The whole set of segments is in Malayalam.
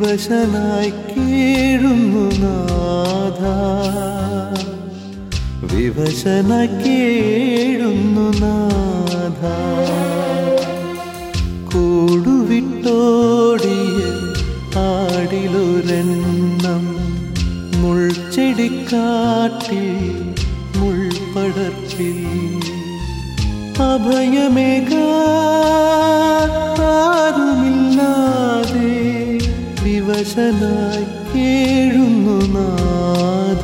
വിവശനായി കേഴുന്നു നാഥ വിവശനായി കേഴുന്നു നാഥ കൂടുവിട്ടോടിയ ആടിലൊരെണ്ണം മുൾച്ചെടിക്കാട്ടിൽ മുൾപടർപ്പിൽ അഭയമേകാരുമില്ലാതെ വിവശനായി കേഴുന്നു നാഥ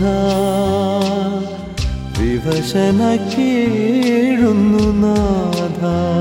വിവശനായി കേഴുന്നു നാഥ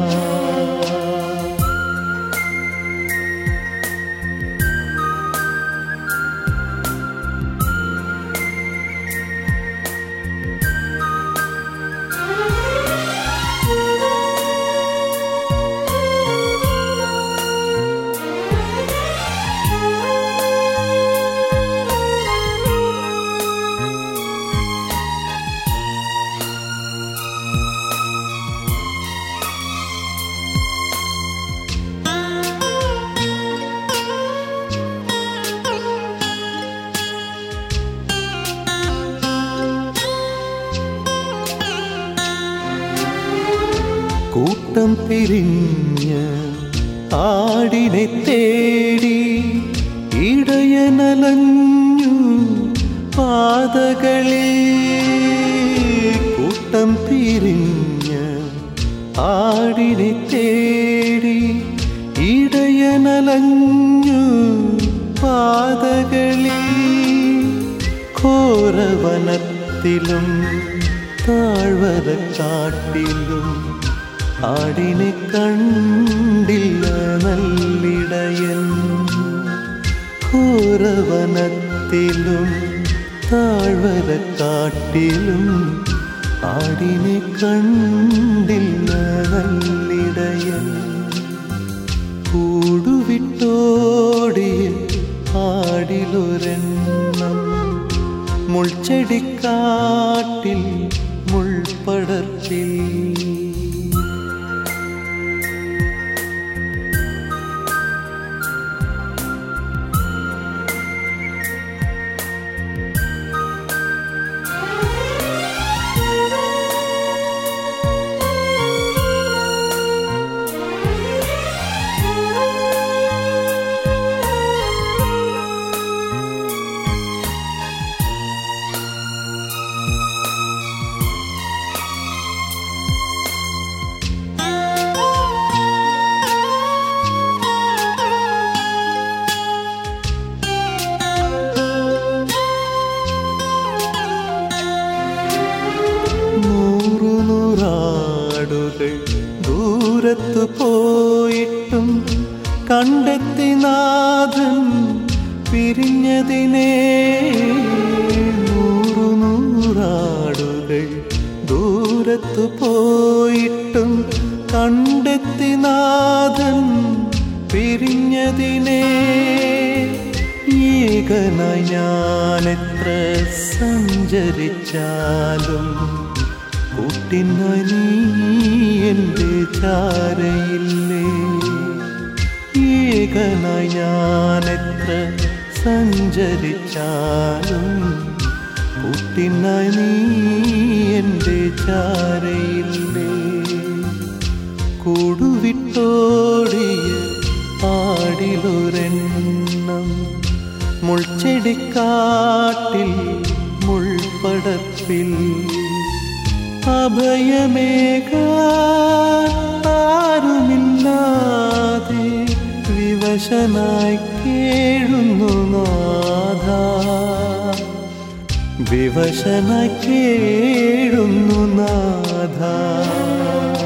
കൂട്ടം പിരിഞ്ഞ് ആടിനെ തേടി ഇടയനലഞ്ഞു പാതകളിൽ കൂട്ടം പിരിഞ്ഞ് ആടിനെ തേടി ഇടയനലഞ്ഞു പാതകളിൽ ഘോരവനത്തിലും താഴ്വര കാട്ടിലും ആടിനെ കണ്ടില്ല നല്ലിടയൻ ഘോരവനത്തിലും താഴ്വര കാട്ടിലും ആടിനെ കണ്ടില്ല നല്ലിടയൻ കൂടുവിട്ടോടിയ ആടിലൊരെണ്ണം മുൾച്ചെടിക്കാട്ടിൽ മുൾപടർപ്പിൽ നൂറു നൂറാടുകൾ ദൂരത്തു പോയിട്ടും കണ്ടെത്തി നാഥൻ പിരിഞ്ഞതിനെ നൂറു നൂറാടുകൾ ദൂരത്തു പോയിട്ടും കണ്ടെത്തി നാഥൻ പിരിഞ്ഞതിനെ ഏകനായി ഞാനെത്ര സഞ്ചരിച്ചാലും കൂട്ടിനായി നീ എൻ്റെ ചാരയില്ലേ ഏകനായി ഞാനെത്ര സഞ്ചരിച്ചാലും കൂട്ടിനായി നീ എൻ്റെ ചാരയില്ലേ കൂടുവിട്ടോടിയ ആടിലൊരെണ്ണം മുൾച്ചെടിക്കാട്ടിൽ മുൾപടർപ്പിൽ അഭയമേകാരുമില്ലാതെ വിവശനായി കേഴുന്നു നാഥ വിവശനായി കേഴുന്നു നാഥ